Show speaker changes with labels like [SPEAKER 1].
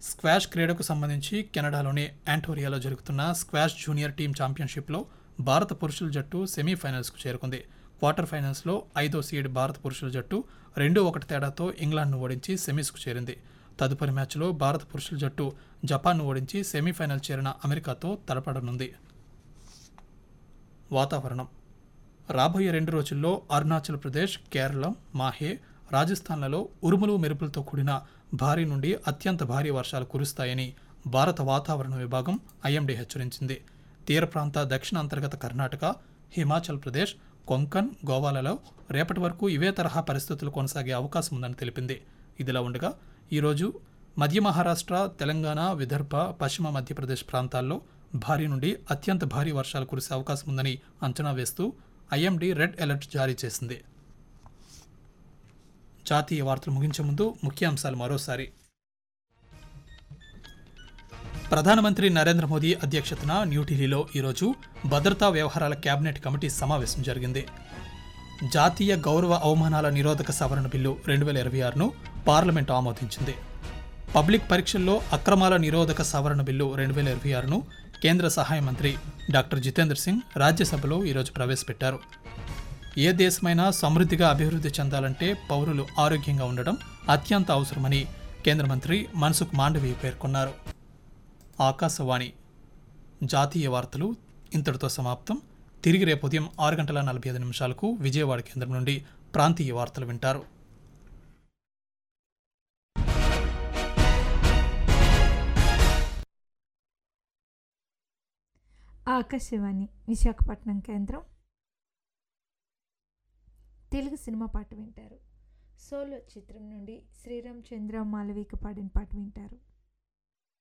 [SPEAKER 1] squash క్రీడకు సంబంధించి కెనడాలోని యాంటోరియాలో జరుగుతున్న squash junior team ఛాంపియన్షిప్లో భారత పురుషుల జట్టు సెమీఫైనల్స్కు చేరుకుంది క్వార్టర్ ఫైనల్స్లో ఐదో సీడ్ భారత పురుషుల జట్టు రెండు ఒకటి తేడాతో ఇంగ్లాండ్ను ఓడించి సెమీస్కు చేరింది తదుపరి మ్యాచ్లో భారత పురుషుల జట్టు జపాన్ను ఓడించి సెమీఫైనల్ చేరిన అమెరికాతో తలపడనుంది వాతావరణం రాబోయే రెండు రోజుల్లో అరుణాచల్ ప్రదేశ్ కేరళం మాహే రాజస్థాన్లలో ఉరుములు మెరుపులతో కూడిన భారీ నుండి అత్యంత భారీ వర్షాలు కురుస్తాయని భారత వాతావరణ విభాగం ఐఎండీ హెచ్చరించింది తీర ప్రాంత దక్షిణ అంతర్గత కర్ణాటక హిమాచల్ ప్రదేశ్ కొంకన్ గోవాలలో రేపటి వరకు ఇవే తరహా పరిస్థితులు కొనసాగే అవకాశం ఉందని తెలిపింది ఇదిలా ఉండగా ఈరోజు మధ్య మహారాష్ట్ర తెలంగాణ విదర్భ పశ్చిమ మధ్యప్రదేశ్ ప్రాంతాల్లో భారీ నుండి అత్యంత భారీ వర్షాలు కురిసే అవకాశం ఉందని అంచనా వేస్తూ ఐఎండీ రెడ్ అలర్ట్ జారీ చేసింది జాతీయ వార్తలు ముగించే ముందు ముఖ్యాంశాలు మరోసారి ప్రధానమంత్రి నరేంద్ర మోదీ అధ్యక్షతన న్యూఢిల్లీలో ఈరోజు భద్రతా వ్యవహారాల కేబినెట్ కమిటీ సమావేశం జరిగింది జాతీయ గౌరవ అవమానాల నిరోధక సవరణ బిల్లు రెండు వేల ఇరవై ఆరును పార్లమెంట్ ఆమోదించింది పబ్లిక్ పరీక్షల్లో అక్రమాల నిరోధక సవరణ బిల్లు రెండు వేల ఇరవై ఆరును కేంద్ర సహాయ మంత్రి డాక్టర్ జితేంద్ర సింగ్ రాజ్యసభలో ఈరోజు ప్రవేశపెట్టారు ఏ దేశమైనా సమృద్ధిగా అభివృద్ధి చెందాలంటే పౌరులు ఆరోగ్యంగా ఉండడం అత్యంత అవసరమని కేంద్ర మంత్రి మన్సుఖ్ మాండవీయ పేర్కొన్నారు ఆకాశవాణి జాతీయ వార్తలు ఇంతటితో సమాప్తం తిరిగి రేపు ఉదయం ఆరు గంటల నలభై ఐదు నిమిషాలకు విజయవాడ కేంద్రం నుండి ప్రాంతీయ వార్తలు వింటారు
[SPEAKER 2] ఆకాశవాణి విశాఖపట్నం కేంద్రం తెలుగు సినిమా పాట వింటారు సోలో చిత్రం నుండి శ్రీరామ్ చంద్ర మాలవిక పాడిన పాట వింటారు